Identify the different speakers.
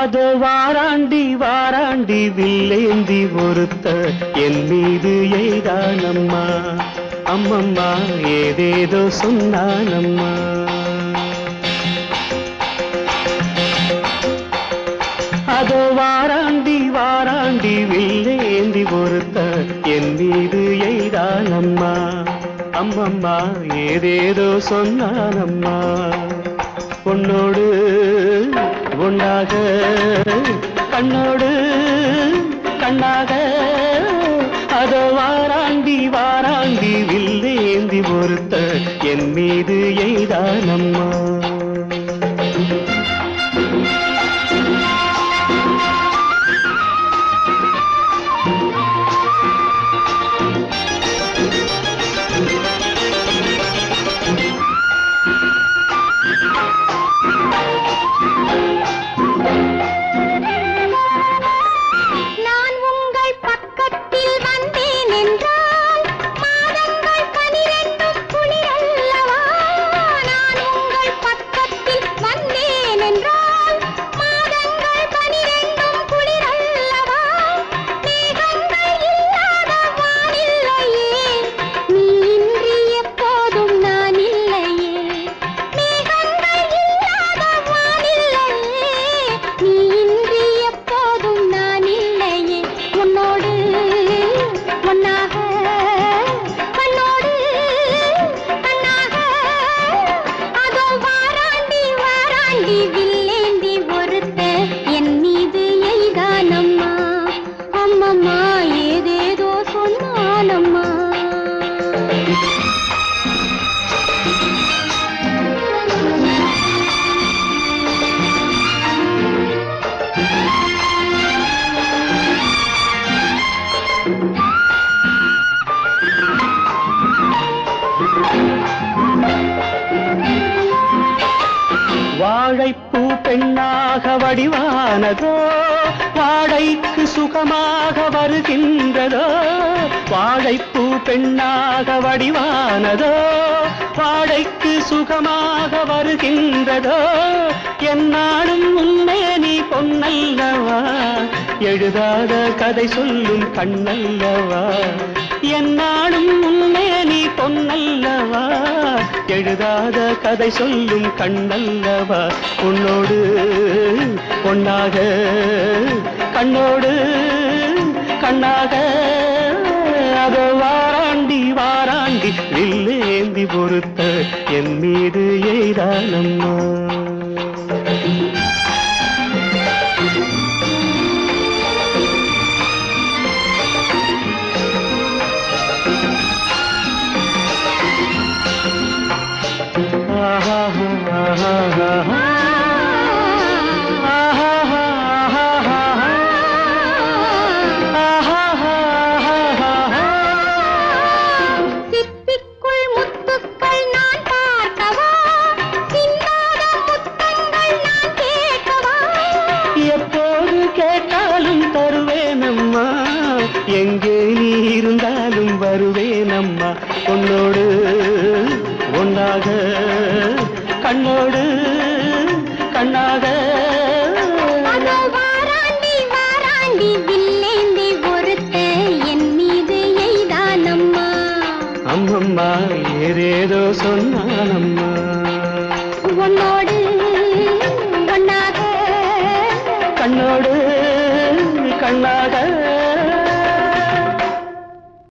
Speaker 1: அதோ வாராண்டி வாராண்டி வில்லேந்தி ஒருத்த என் மீது எய்தானம்மா அம்மம்மா ஏதேதோ சொன்னானம்மா அதோ வாராண்டி வாராண்டி வில்லேந்தி ஒருத்த என் மீது எய்தானம்மா அம்மம்மா ஏதேதோ சொன்னானம்மா உன்னோடு உண்டாக கண்ணோடு கண்ணாக அதோ வாராண்டி வாராண்டி வில்லேந்தி ஒருத்த என் மீது எய்தானம்மா
Speaker 2: நான் உங்கள் பக்கத்தில் வந்தேன் என்றால் மாதங்கள் பனிரெண்டும் குளிரல்லவா நான் உங்கள் பக்கத்தில் வந்தேன் என்றால் மாதங்கள் பனிரெண்டும் குளிரல்லவா மேகங்கள் இல்லாத வானில்லையே நீ இன்றி எப்போதும் நான் இல்லையே மேகங்கள் இல்லாத வானில்லையே நீ இன்றி எப்போதும் நான் இல்லையே உன்னோடு ஒன்னாக கண்ணோடு கண்ணாக அதோ வாராண்டி வாராண்டி வில்லேந்தி ஒருத்த என் மீது எய்தானம்மா அம்மம்மா ஏதேதோ சொன்னானம்மா
Speaker 1: வாழைப்பூ பெண்ணாக வடிவானதோ வாழைக்கு சுகமாக வருகின்றதோ வாழைப்பூ பெண்ணாக வடிவானதோ வாழைக்கு சுகமாக வருகின்றதோ என்னாலும் உண்மை நீ பொன்னல்லவா எழுதாத கதை சொல்லும் கண்ணல்லவா என்னாலும் உண்மை நீ பொன்னல்லவா எழுதாத கதை சொல்லும் கண்ணல்லவா உன்னோடு பொன்னாக கண்ணோடு கண்ணாக அதோ வாராண்டி வாராண்டி வில்லேந்தி பொறுத்த என் மீது எய்தானம்மா ஆஹா ஆஹா ஆஹா
Speaker 2: சிப்பிக்குள் முத்துக்கள் நான் பார்க்கவா சிந்தாத முத்தங்கள் நான் கேட்கவா
Speaker 1: எப்போது கேட்டாலும் தருவேனம்மா எங்கே நீ இருந்தாலும் வருவேனம்மா உன்னோடு ஒன்னாக கண்ணோடு கண்ணாக
Speaker 2: அதோ வாராண்டி வாராண்டி வில்லேந்தி ஒருத்த என் மீது எய்தானம்மா
Speaker 1: அம்மம்மா ஏதேதோ சொன்னானம்மா
Speaker 2: உன்னோடு ஒன்னாக
Speaker 1: கண்ணோடு கண்ணா